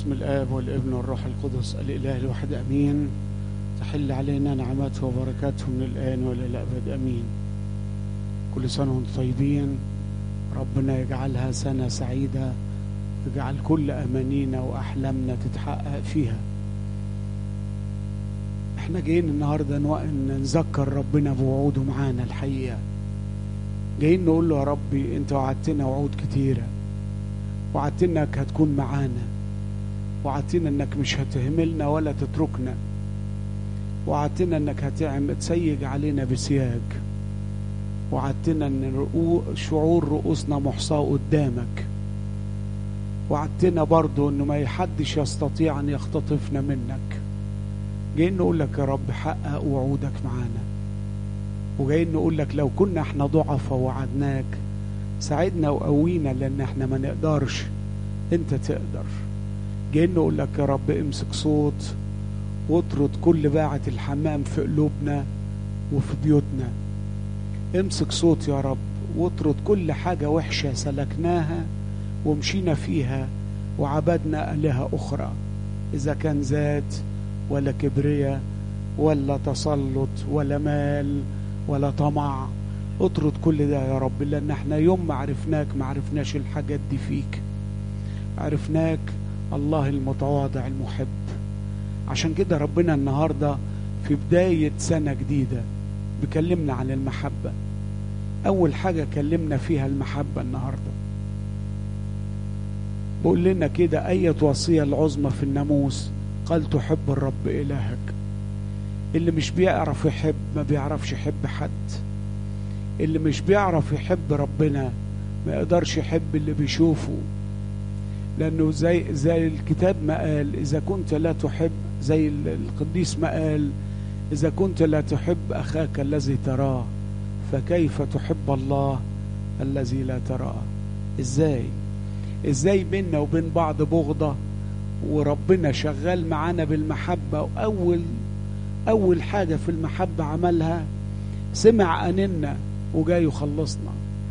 باسم الآب والابن والروح القدس الإله الواحد أمين تحل علينا نعمته وبركاته من الآن وإلى الأبد أمين كل سنة وانتم طيبين ربنا يجعلها سنة سعيدة يجعل كل أمانينا وأحلامنا تتحقق فيها احنا جايين النهاردة نذكر ربنا بوعوده معانا الحقيقة جايين نقول له يا ربي انت وعدتنا وعود كتيرة وعدتنا انك هتكون معانا وعدتنا انك مش هتهملنا ولا تتركنا وعدتنا انك هتعمل تسيج علينا بسياج وعدتنا ان رؤو شعور رؤوسنا محصاة قدامك وعدتنا برضو انه ما حدش يستطيع ان يختطفنا منك جايين نقول لك يا رب حقق وعودك معانا وجايين نقول لك لو كنا احنا ضعفاء وعدناك ساعدنا وقوينا لان احنا ما نقدرش انت تقدر جايين نقول لك يا رب امسك صوت واطرد كل باعة الحمام في قلوبنا وفي بيوتنا امسك صوت يا رب واطرد كل حاجة وحشة سلكناها ومشينا فيها وعبدنا آلهة أخرى إذا كان ذات ولا كبرية ولا تسلط ولا مال ولا طمع اطرد كل ده يا رب لأن احنا يوم ما عرفناك ما عرفناش الحاجات دي فيك عرفناك الله المتواضع المحب عشان كده ربنا النهاردة في بداية سنة جديدة بكلمنا عن المحبة أول حاجة كلمنا فيها المحبة النهاردة بقول لنا كده أية وصية العظمى في الناموس قال تحب الرب إلهك اللي مش بيعرف يحب ما بيعرفش يحب حد اللي مش بيعرف يحب ربنا ما يقدرش يحب اللي بيشوفه لأنه زي زي الكتاب ما قال إذا كنت لا تحب زي القديس ما قال إذا كنت لا تحب أخاك الذي تراه فكيف تحب الله الذي لا تراه إزاي إزاي بيننا وبين بعض بغضة وربنا شغال معانا بالمحبة وأول أول حاجة في المحبة عملها سمع أننا وجاي يخلصنا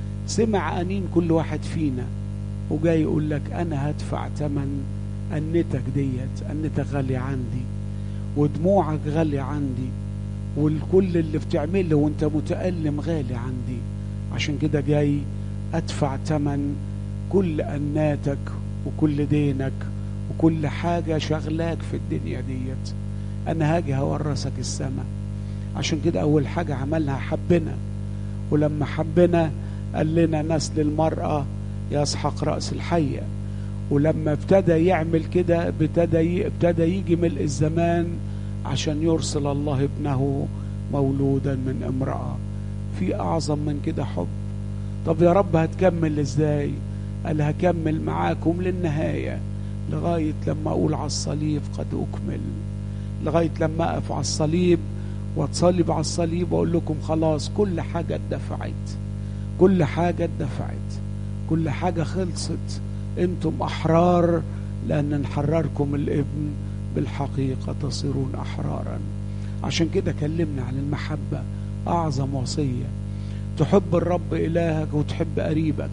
سمع أنين كل واحد فينا وجاي يقول لك أنا هدفع تمن أنتك ديت أنتك غالية عندي ودموعك غالية عندي والكل اللي بتعمله وانت متألم غالي عندي عشان كده جاي أدفع تمن كل أناتك وكل دينك وكل حاجة شغلاك في الدنيا ديت أنا هاجي هورثك السماء عشان كده أول حاجة عملها حبنا ولما حبنا قال لنا نسل المرأة يسحق رأس الحية ولما ابتدى يعمل كده ابتدى ابتدى يجي ملء الزمان عشان يرسل الله ابنه مولودا من امرأة في أعظم من كده حب طب يا رب هتكمل ازاي قال هكمل معاكم للنهاية لغاية لما أقول على الصليب قد أكمل لغاية لما أقف على الصليب واتصلب على الصليب وأقول لكم خلاص كل حاجة اتدفعت كل حاجة اتدفعت كل حاجة خلصت انتم أحرار لأن نحرركم الابن بالحقيقة تصيرون أحرارا عشان كده كلمنا عن المحبة أعظم وصية تحب الرب إلهك وتحب قريبك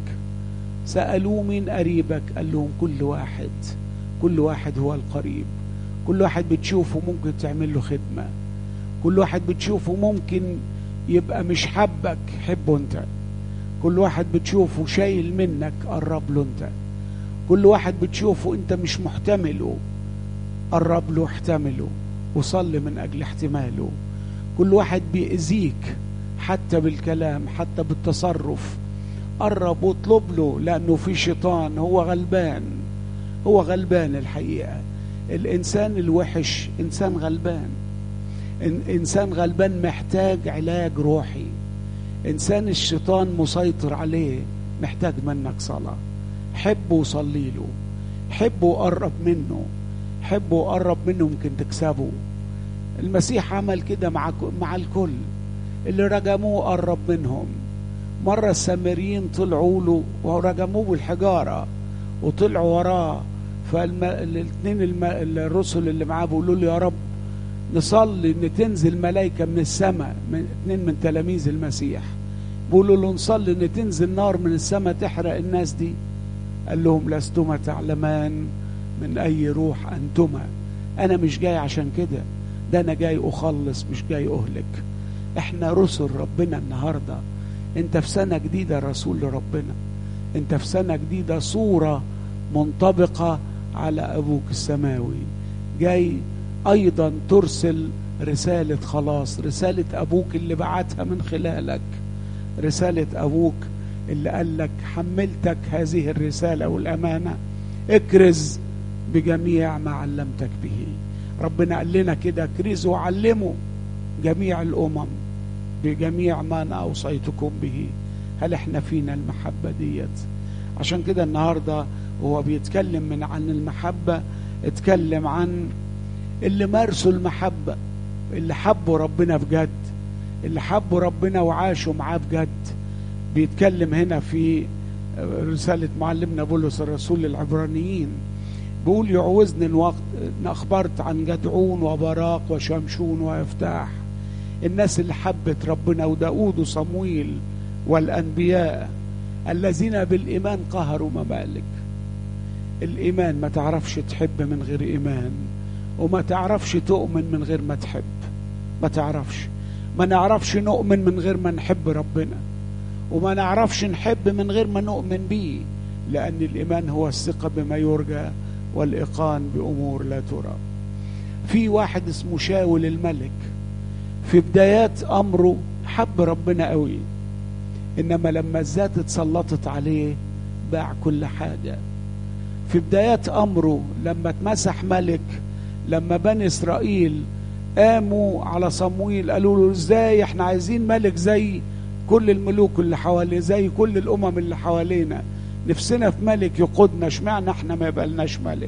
سألوه مين قريبك قال لهم كل واحد كل واحد هو القريب كل واحد بتشوفه ممكن تعمل له خدمة كل واحد بتشوفه ممكن يبقى مش حبك حبه انت كل واحد بتشوفه شايل منك قرب له انت كل واحد بتشوفه انت مش محتمله قرب له احتمله وصلي من اجل احتماله كل واحد بيأذيك حتى بالكلام حتى بالتصرف قرب واطلب له لانه في شيطان هو غلبان هو غلبان الحقيقه الانسان الوحش انسان غلبان انسان غلبان محتاج علاج روحي انسان الشيطان مسيطر عليه محتاج منك صلاه حبه وصلي له حبه وقرب منه حبه وقرب منه يمكن تكسبه المسيح عمل كده مع مع الكل اللي رجموه قرب منهم مرة السامريين طلعوا له ورجموه بالحجارة وطلعوا وراه فالاثنين الم... الرسل اللي معاه بيقولوا له يا رب نصلي ان تنزل ملائكة من السماء من اثنين من تلاميذ المسيح بيقولوا له نصلي ان تنزل نار من السماء تحرق الناس دي قال لهم لستما تعلمان من أي روح أنتما أنا مش جاي عشان كده ده أنا جاي أخلص مش جاي أهلك إحنا رسل ربنا النهاردة أنت في سنة جديدة رسول لربنا أنت في سنة جديدة صورة منطبقة على أبوك السماوي جاي أيضا ترسل رسالة خلاص رسالة أبوك اللي بعتها من خلالك رسالة أبوك اللي قال لك حملتك هذه الرسالة والأمانة اكرز بجميع ما علمتك به ربنا قال لنا كده كرزوا وعلموا جميع الأمم بجميع ما أنا أوصيتكم به هل احنا فينا المحبة ديت عشان كده النهاردة هو بيتكلم من عن المحبة اتكلم عن اللي مارسوا المحبة اللي حبوا ربنا بجد اللي حبوا ربنا وعاشوا معاه بجد بيتكلم هنا في رسالة معلمنا بولس الرسول للعبرانيين بيقول يعوزني الوقت ان اخبرت عن جدعون وبراق وشمشون ويفتاح الناس اللي حبت ربنا وداود وصمويل والانبياء الذين بالايمان قهروا ممالك الايمان ما تعرفش تحب من غير ايمان وما تعرفش تؤمن من غير ما تحب ما تعرفش ما نعرفش نؤمن من غير ما نحب ربنا وما نعرفش نحب من غير ما نؤمن بيه لأن الإيمان هو الثقة بما يرجى والإيقان بأمور لا ترى في واحد اسمه شاول الملك في بدايات أمره حب ربنا قوي إنما لما الذات اتسلطت عليه باع كل حاجة في بدايات أمره لما اتمسح ملك لما بني إسرائيل قاموا على صمويل قالوا له ازاي احنا عايزين ملك زي كل الملوك اللي حواليه زي كل الامم اللي حوالينا نفسنا في ملك يقودنا اشمعنى احنا ما يبقالناش ملك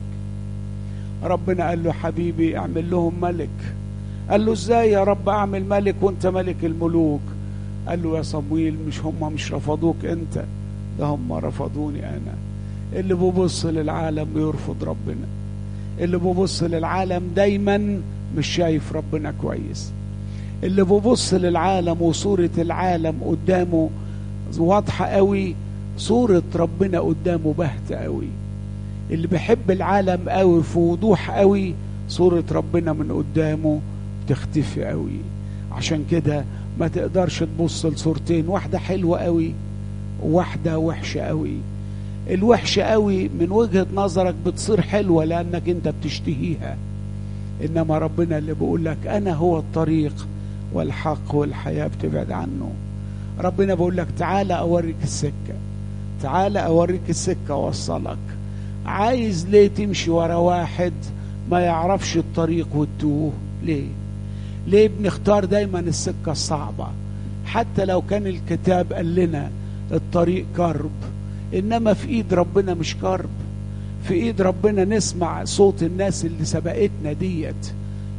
ربنا قال له حبيبي اعمل لهم ملك قال له ازاي يا رب اعمل ملك وانت ملك الملوك قال له يا صمويل مش هم مش رفضوك انت ده هم رفضوني انا اللي بيبص للعالم بيرفض ربنا اللي بيبص للعالم دايما مش شايف ربنا كويس اللي بيبص للعالم وصورة العالم قدامه واضحة قوي صورة ربنا قدامه باهتة قوي اللي بيحب العالم قوي في وضوح قوي صورة ربنا من قدامه تختفي قوي عشان كده ما تقدرش تبص لصورتين واحدة حلوة قوي وواحدة وحشة قوي الوحشة قوي من وجهة نظرك بتصير حلوة لأنك أنت بتشتهيها إنما ربنا اللي بيقول لك أنا هو الطريق والحق والحياة بتبعد عنه ربنا بيقول لك تعالى أوريك السكة تعالى أوريك السكة وأوصلك عايز ليه تمشي ورا واحد ما يعرفش الطريق وتوه ليه ليه بنختار دايما السكة الصعبة حتى لو كان الكتاب قال لنا الطريق كرب إنما في إيد ربنا مش كرب في إيد ربنا نسمع صوت الناس اللي سبقتنا ديت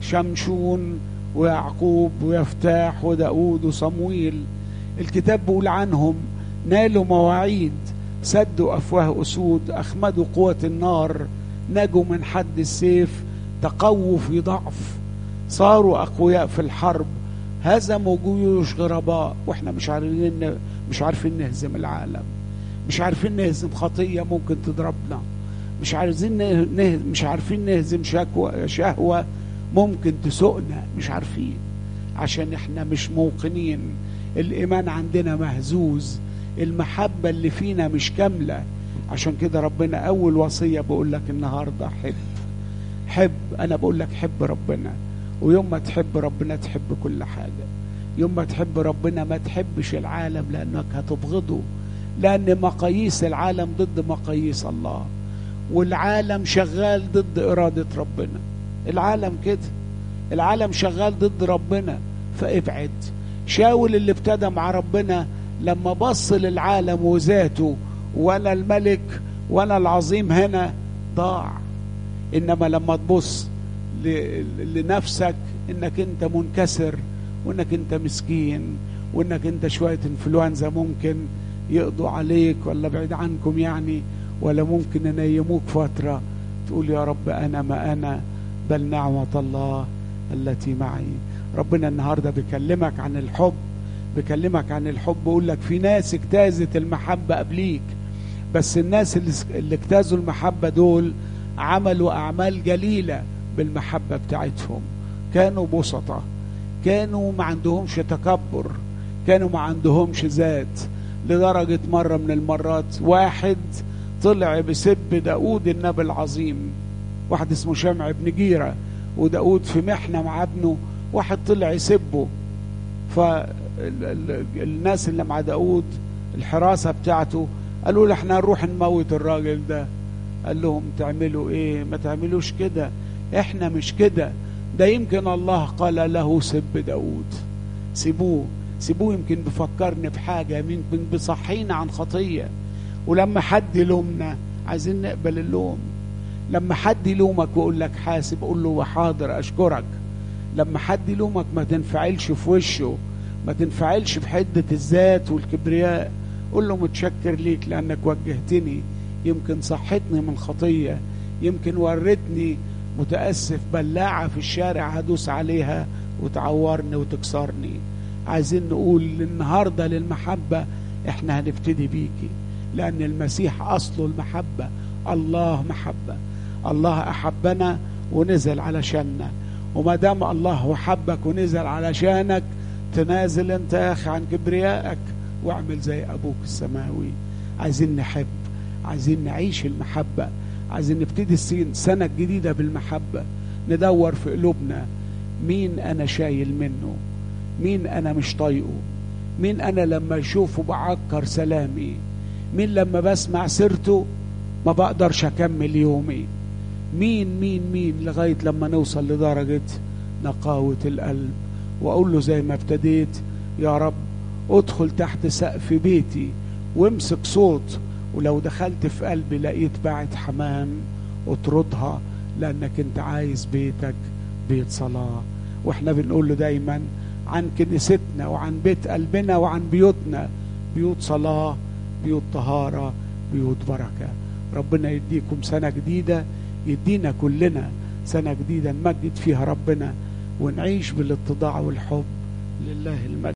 شمشون ويعقوب ويفتاح وداود وصمويل الكتاب بيقول عنهم نالوا مواعيد سدوا أفواه أسود أخمدوا قوة النار نجوا من حد السيف تقووا في ضعف صاروا أقوياء في الحرب هزموا جيوش غرباء واحنا مش عارفين مش عارفين نهزم العالم مش عارفين نهزم خطية ممكن تضربنا مش عايزين نه... مش عارفين نهزم شكوى شهوة ممكن تسوقنا مش عارفين عشان احنا مش موقنين الإيمان عندنا مهزوز المحبة اللي فينا مش كاملة عشان كده ربنا أول وصية بقول لك النهاردة حب حب أنا بقول لك حب ربنا ويوم ما تحب ربنا تحب كل حاجة يوم ما تحب ربنا ما تحبش العالم لأنك هتبغضه لأن مقاييس العالم ضد مقاييس الله والعالم شغال ضد إرادة ربنا العالم كده العالم شغال ضد ربنا فابعد شاول اللي ابتدى مع ربنا لما بص للعالم وذاته وانا الملك وانا العظيم هنا ضاع انما لما تبص لنفسك انك انت منكسر وانك انت مسكين وانك انت شويه انفلونزا ممكن يقضوا عليك ولا بعيد عنكم يعني ولا ممكن ينيموك فتره تقول يا رب انا ما انا بل نعمه الله التي معي ربنا النهارده بيكلمك عن الحب بكلمك عن الحب بقول لك في ناس اجتازت المحبة قبليك بس الناس اللي, اللي اجتازوا المحبة دول عملوا أعمال جليلة بالمحبة بتاعتهم كانوا بسطة كانوا ما عندهمش تكبر كانوا ما عندهمش ذات لدرجة مرة من المرات واحد طلع بسب داود النبي العظيم واحد اسمه شمع بن جيرة وداود في محنة مع ابنه واحد طلع يسبه فالناس اللي مع داود الحراسة بتاعته قالوا له احنا هنروح نموت الراجل ده قال لهم تعملوا ايه ما تعملوش كده احنا مش كده ده يمكن الله قال له سب داود سيبوه سيبوه يمكن بفكرني بحاجة يمكن بصحينا عن خطية ولما حد يلومنا عايزين نقبل اللوم لما حد يلومك ويقول لك حاسب قول له حاضر اشكرك لما حد يلومك ما تنفعلش في وشه ما تنفعلش بحدة الذات والكبرياء قول له متشكر ليك لانك وجهتني يمكن صحتني من خطية يمكن ورتني متأسف بلاعة في الشارع هدوس عليها وتعورني وتكسرني عايزين نقول النهاردة للمحبة احنا هنبتدي بيكي لأن المسيح أصله المحبة الله محبة الله أحبنا ونزل علشاننا وما دام الله حبك ونزل علشانك تنازل انت يا اخي عن كبريائك واعمل زي ابوك السماوي عايزين نحب عايزين نعيش المحبة عايزين نبتدي سنة جديدة بالمحبة ندور في قلوبنا مين أنا شايل منه مين أنا مش طايقه مين أنا لما أشوفه بعكر سلامي مين لما بسمع سيرته ما بقدرش أكمل يومي مين مين مين لغاية لما نوصل لدرجة نقاوة القلب وأقول له زي ما ابتديت يا رب ادخل تحت سقف بيتي وامسك صوت ولو دخلت في قلبي لقيت باعت حمام اطردها لانك انت عايز بيتك بيت صلاة واحنا بنقول له دايما عن كنيستنا وعن بيت قلبنا وعن بيوتنا بيوت صلاة بيوت طهارة بيوت بركة ربنا يديكم سنة جديدة يدينا كلنا سنة جديدة نمجد فيها ربنا ونعيش بالاتضاع والحب لله المجد